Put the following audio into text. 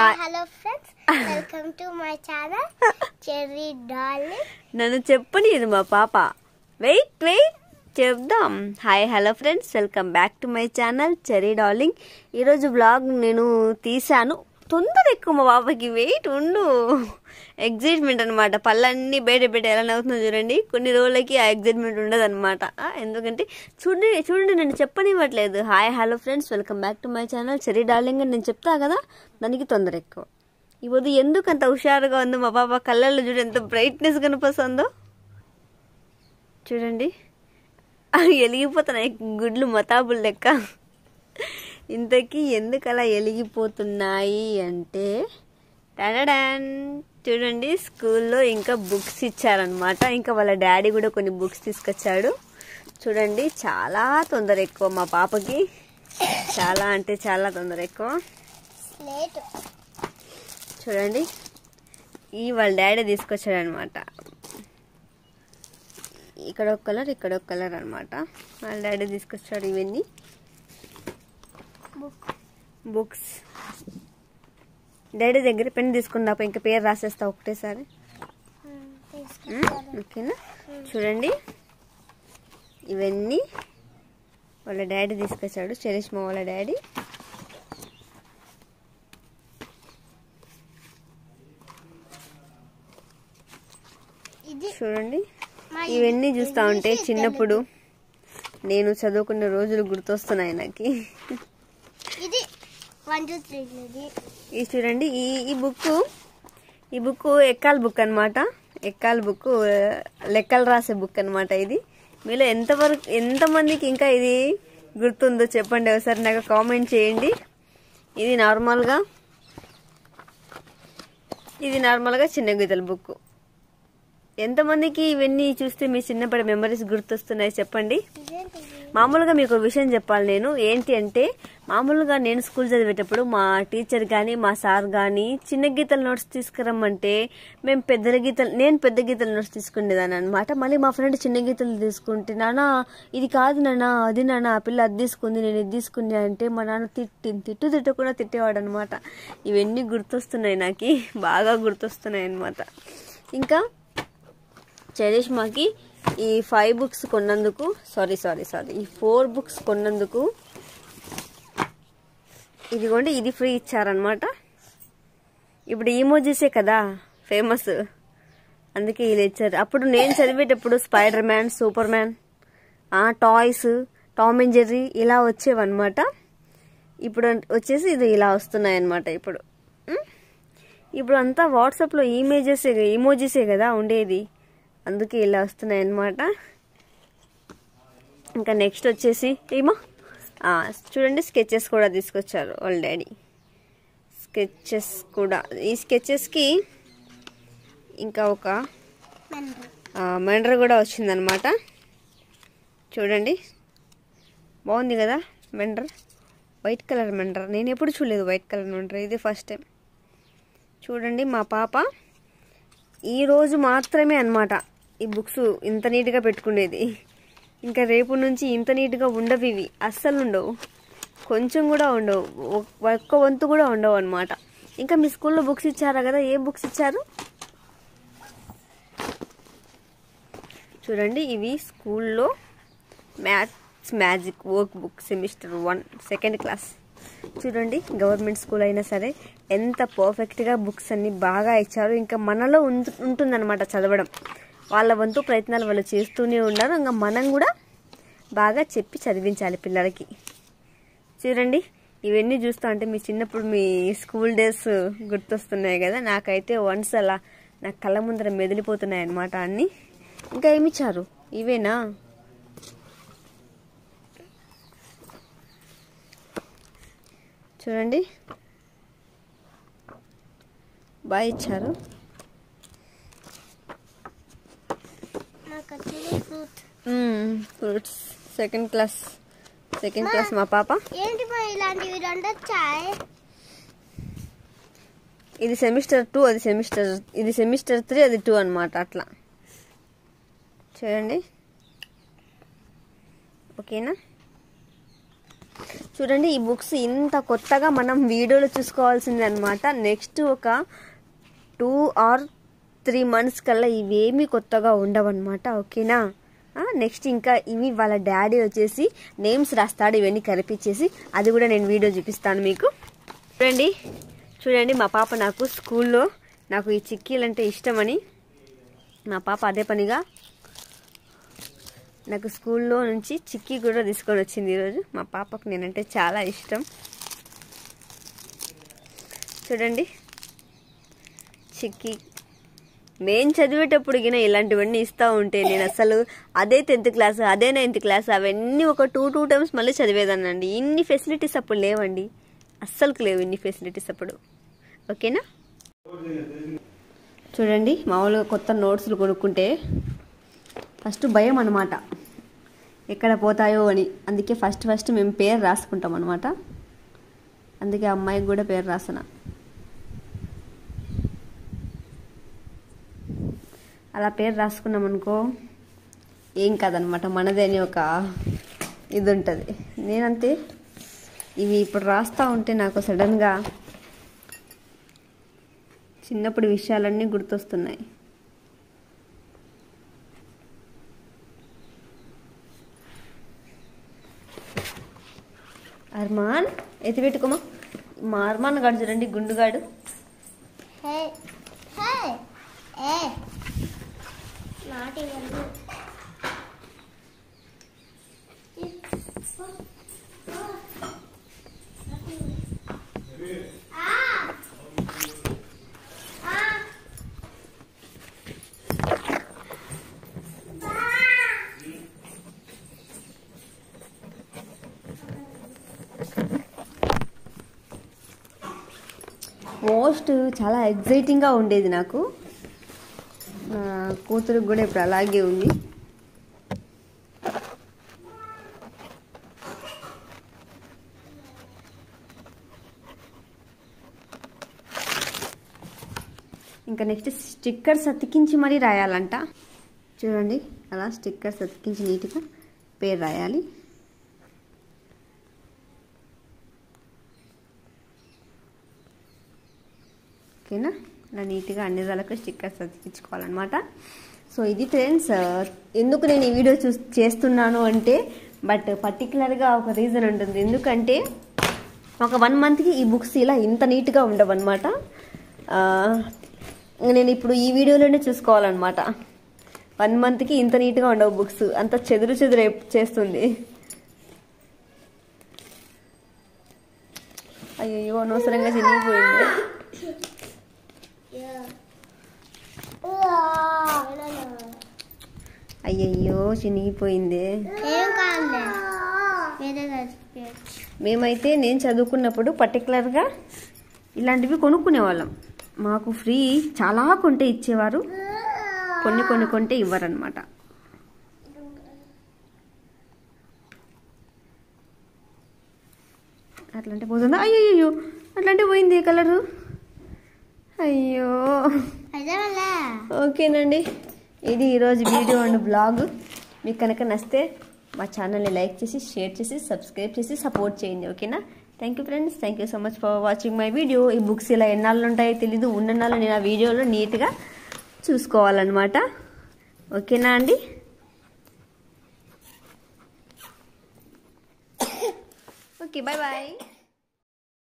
Hi hello friends welcome to my channel Cherry darling నన్ను చెప్పనీయదు మా పాప వెయిట్ వెయిట్ చెప్దాం hi hello friends welcome back to my channel Cherry darling ఈరోజు blog నేను తీశాను తొందర ఎక్కువ మా పాపకి వెయిట్ ఉండు ఎగ్జైట్మెంట్ అనమాట పళ్ళన్నీ బయట బయట ఎలా నవ్వుతుందో చూడండి కొన్ని రోజులకి ఆ ఎగ్జైట్మెంట్ ఉండదు అనమాట ఎందుకంటే చూడండి చూడండి నేను చెప్పనివ్వట్లేదు hi hello friends welcome back to my channel Cherry darling అని నేను చెప్తా కదా దానికి తొందర ఎక్కువ ఇప్పుడు ఎందుకు అంత హుషారుగా ఉందో మా పాప కళ్ళల్లో చూడు ఎంత బ్రైట్నెస్ కనిపిస్తుందో చూడండి ఎలిగిపోతున్నాయి గుడ్లు మతాబుల్ లెక్క ఇంతకీ ఎందుకు అలా ఎలిగిపోతున్నాయి అంటే టడడాన్ చూడండి స్కూల్లో ఇంకా బుక్స్ ఇచ్చారనమాట ఇంకా వాళ్ళ డాడీ కూడా కొన్ని బుక్స్ తీసుకొచ్చాడు చూడండి చాలా తొందర ఎక్కువ మా పాపకి చాలా అంటే చాలా తొందర ఎక్కువ స్లేట్ చూడండి ఈ వాళ్ళ డాడీ తీసుకొచ్చాడు అనమాట ఇక్కడ ఒక కలర్ ఇక్కడ ఒక కలర్ అనమాట వాళ్ళ డాడీ తీసుకొచ్చాడు ఇవన్నీ బుక్ బుక్స్ డాడీ దగ్గర పెన్ తీసుకున్నా ఇంకా పేరు రాసేస్తా ఒకటేసారి ఉమ్, ఓకేనా చూడండి ఇవన్నీ వాళ్ళ డాడీ తీసుకొచ్చాడు చరిష్మా వాళ్ళ డాడీ ఇది చూడండి మా ఇవన్నీ చూస్తా ఉంటే ఇంగ్లీష్ చిన్నప్పుడు నేను చదువుకున్న రోజులు గుర్తొస్తున్నాయి నాకు ఇది వన్ టూ త్రీ ఇది ఇది చూడండి ఈ ఈ బుక్ ఈ బుక్ ఎక్కాల బుక్ అన్నమాట ఎక్కాల బుక్ లెక్కలు రాసే బుక్ అన్నమాట ఇది మీలో ఎంతవరకు ఎంతమందికి ఇంకా ఇది గుర్తుందో చెప్పండి ఒకసారి నాకు కామెంట్ చేయండి ఇది నార్మల్గా ఇది నార్మల్గా చిన్న గీతల బుక్ ఎంతమందికి ఇవన్నీ చూస్తే మీ చిన్నప్పటి మెమరీస్ గుర్తొస్తున్నాయి చెప్పండి ఇదేంటి మామూలుగా మీకు ఒక విషయం చెప్పాలి నేను ఏంటి అంటే మామూలుగా నేను స్కూల్ చదివేటప్పుడు మా టీచర్ కానీ మా సార్ కానీ చిన్న గీతల నోట్స్ తీసుకురమ్మంటే మేము పెద్ద గీతలు నేను పెద్ద గీతల నోట్స్ తీసుకునేదాన్ని అనమాట మళ్ళీ మా ఫ్రెండ్ చిన్న గీతలు తీసుకుంటే నాన్న ఇది కాదు నాన్న అది నాన్న ఆ పిల్ల అది తీసుకుంది నేను ఇది తీసుకుంది అంటే మా నాన్న తిట్టి తిట్టు తిట్టకుండా తిట్టేవాడు అనమాట ఇవన్నీ గుర్తొస్తున్నాయి నాకు బాగా గుర్తొస్తున్నాయి అనమాట ఇంకా చరిష్మాకి ఈ ఫైవ్ బుక్స్ కొన్నందుకు సారీ సారీ సారీ ఈ ఫోర్ బుక్స్ కొన్నందుకు ఇదిగోండి ఇది ఫ్రీ ఇచ్చారనమాట ఇప్పుడు ఈమోజీసే కదా ఫేమస్ అందుకే వీళ్ళు ఇచ్చారు అప్పుడు నేను చదివేటప్పుడు Spiderman Superman toys Tom and Jerry ఇలా వచ్చేవన్నమాట ఇప్పుడు వచ్చేసి ఇది ఇలా వస్తున్నాయి అన్నమాట ఇప్పుడు ఉం? ఇప్పుడు అంతా వాట్సాప్లో ఇమేజెసే ఇమోజీసే కదా ఉండేది అందుకే ఇలా వస్తున్నాయి అన్నమాట ఇంకా నెక్స్ట్ వచ్చేసి ఏమో ఆ, చూడండి స్కెచెస్ కూడా తీసుకొచ్చారు వాళ్ళ డాడీ స్కెచెస్ కూడా ఈ స్కెచెస్కి ఇంకా ఒక మెంబర్ మెండర్ కూడా వచ్చిందనమాట చూడండి బాగుంది కదా మెండర్ వైట్ కలర్ మెండర్ నేను ఎప్పుడు చూడలేదు వైట్ కలర్ మెండర్ ఇది ఫస్ట్ టైం చూడండి మా పాప ఈ రోజు మాత్రమే అన్నమాట ఈ బుక్స్ ఇంత నీట్గా పెట్టుకునేది ఇంకా రేపు నుంచి ఇంత నీట్గా ఉండవు ఇవి అస్సలు ఉండవు కొంచెం కూడా ఉండవు ఒక్- ఒక్క వంతు కూడా ఉండవు అనమాట ఇంకా మీ స్కూల్లో బుక్స్ ఇచ్చారా కదా ఏ బుక్స్ ఇచ్చారు చూడండి ఇవి స్కూల్లో maths magic work book semester one second class చూడండి గవర్నమెంట్ స్కూల్ అయినా సరే ఎంత పర్ఫెక్ట్గా బుక్స్ అన్ని బాగా ఇచ్చారు ఇంకా మనలో ఉంటు- ఉంటుందన్నమాట చదవడం వాళ్ళ వంతు ప్రయత్నాలు వాళ్ళు చేస్తూనే ఉన్నారు ఇంకా మనం కూడా బాగా చెప్పి చదివించాలి పిల్లలకి చూడండి ఇవన్నీ చూస్తా అంటే మీ చిన్నప్పుడు మీ స్కూల్ డేస్ గుర్తొస్తున్నాయి కదా నాకైతే వన్స్ అలా నా కళ్ళ ముందర మెదిలిపోతున్నాయి అన్నమాట అన్నీ ఇంకా ఏమిచ్చారు ఇవేనా చూడండి బాగా ఇచ్చారు నాకు వచ్చింది fruit fruits second class second class మా పాప ఏంటి మా ఇలాంటివి రెండు వచ్చాయి ఇది సెమిస్టర్ టూ అది సెమిస్టర్ ఇది సెమిస్టర్ త్రీ అది టూ అనమాట అట్లా చూడండి ఓకేనా చూడండి ఈ బుక్స్ ఇంత కొత్తగా మనం వీడియోలో చూసుకోవాల్సింది అనమాట నెక్స్ట్ ఒక టూ ఆర్ త్రీ మంత్స్ కల్లా ఇవేమీ కొత్తగా ఉండవన్నమాట ఓకేనా నెక్స్ట్ ఇంకా ఇవి వాళ్ళ డాడీ వచ్చేసి నేమ్స్ రాస్తాడు ఇవన్నీ కనిపించేసి అది కూడా నేను వీడియో చూపిస్తాను మీకు చూడండి చూడండి మా పాప నాకు స్కూల్లో నాకు ఈ చిక్కీలు అంటే ఇష్టమని మా పాప అదే పనిగా నాకు స్కూల్లో నుంచి చిక్కీ కూడా తీసుకొని వచ్చింది ఈరోజు మా పాపకు నేనంటే చాలా ఇష్టం చూడండి చిక్కీ మేము చదివేటప్పుడు గిన ఇలాంటివన్నీ ఇస్తూ ఉంటే నేను అసలు అదే టెన్త్ క్లాస్ అదే నైన్త్ క్లాస్ అవన్నీ ఒక టూ టూ టైమ్స్ మళ్ళీ చదివేదానండి ఇన్ని ఫెసిలిటీస్ అప్పుడు లేవండి అస్సలుకు లేవు ఇన్ని ఫెసిలిటీస్ అప్పుడు ఓకేనా చూడండి మామూలుగా కొత్త నోట్స్లు కొనుక్కుంటే ఫస్ట్ భయం అనమాట ఎక్కడ పోతాయో అని అందుకే ఫస్ట్ ఫస్ట్ మేము పేరు రాసుకుంటాం అనమాట అందుకే అమ్మాయికి కూడా పేరు రాసిన అలా పేరు రాసుకున్నాం అనుకో ఏం కాదనమాట మనదే అని ఒక ఇది ఉంటుంది నేనంతే ఇవి ఇప్పుడు రాస్తూ ఉంటే నాకు సడన్గా చిన్నప్పుడు విషయాలన్నీ గుర్తొస్తున్నాయి అర్మాన్ ఎత్తి పెట్టుకోమా మా అర్మాన్ గాడు చూడండి గుండుగాడు హే హే ఏ నాటి వద్దు మోస్ట్ చాలా ఎగ్జైటింగ్గా ఉండేది నాకు నా కూతురికి కూడా ఇప్పుడు అలాగే ఉంది ఇంకా నెక్స్ట్ స్టిక్కర్స్ అతికించి మరీ రాయాలంట చూడండి అలా స్టిక్కర్స్ అతికించి నీట్గా పేరు రాయాలి ఓకేనా ఇలా నీట్గా అన్ని దాలకు స్టిక్కర్స్ అతికించుకోవాలన్నమాట సో ఇది ఫ్రెండ్స్ ఎందుకు నేను ఈ వీడియో చూ చేస్తున్నాను అంటే బట్ పర్టికులర్గా ఒక రీజన్ ఉంటుంది ఎందుకంటే ఒక వన్ మంత్కి ఈ బుక్స్ ఇలా ఇంత నీట్గా ఉండవు అనమాట నేను ఇప్పుడు ఈ వీడియోలోనే చూసుకోవాలన్నమాట వన్ మంత్కి ఇంత నీట్గా ఉండవు బుక్స్ అంత చెదురు చెదురు చేస్తుంది అయ్యో అనవసరంగా చినిగిపోయింది అయ్యయ్యో చినిగిపోయింది ఏం కాదులే వేరే చచ్చిపోయచ్చు మేమైతే నేను చదువుకున్నప్పుడు పర్టికులర్గా ఇలాంటివి కొనుక్కునే వాళ్ళం మాకు ఫ్రీ చాలా కొంటే ఇచ్చేవారు కొన్ని కొన్ని కొంటే ఇవ్వరనమాట అట్లాంటి పోతుందా అయ్యో అట్లాంటి పోయింది ఏ కలరు అయ్యో అయితే మళ్ళా ఓకేనండి ఇది ఈరోజు వీడియో అండ్ బ్లాగ్ మీకు కనుక నచ్చితే మా ఛానల్ని లైక్ చేసి షేర్ చేసి సబ్స్క్రైబ్ చేసి సపోర్ట్ చేయండి ఓకేనా thank you friends thank you so much for watching my video ఈ బుక్స్ ఇలా ఎన్నాళ్ళు ఉంటాయో తెలీదు ఉన్ననాళ్ళు నేను ఆ వీడియోలో నీట్గా చూసుకోవాలన్నమాట ఓకేనా అండి ఓకే బాయ్ బాయ్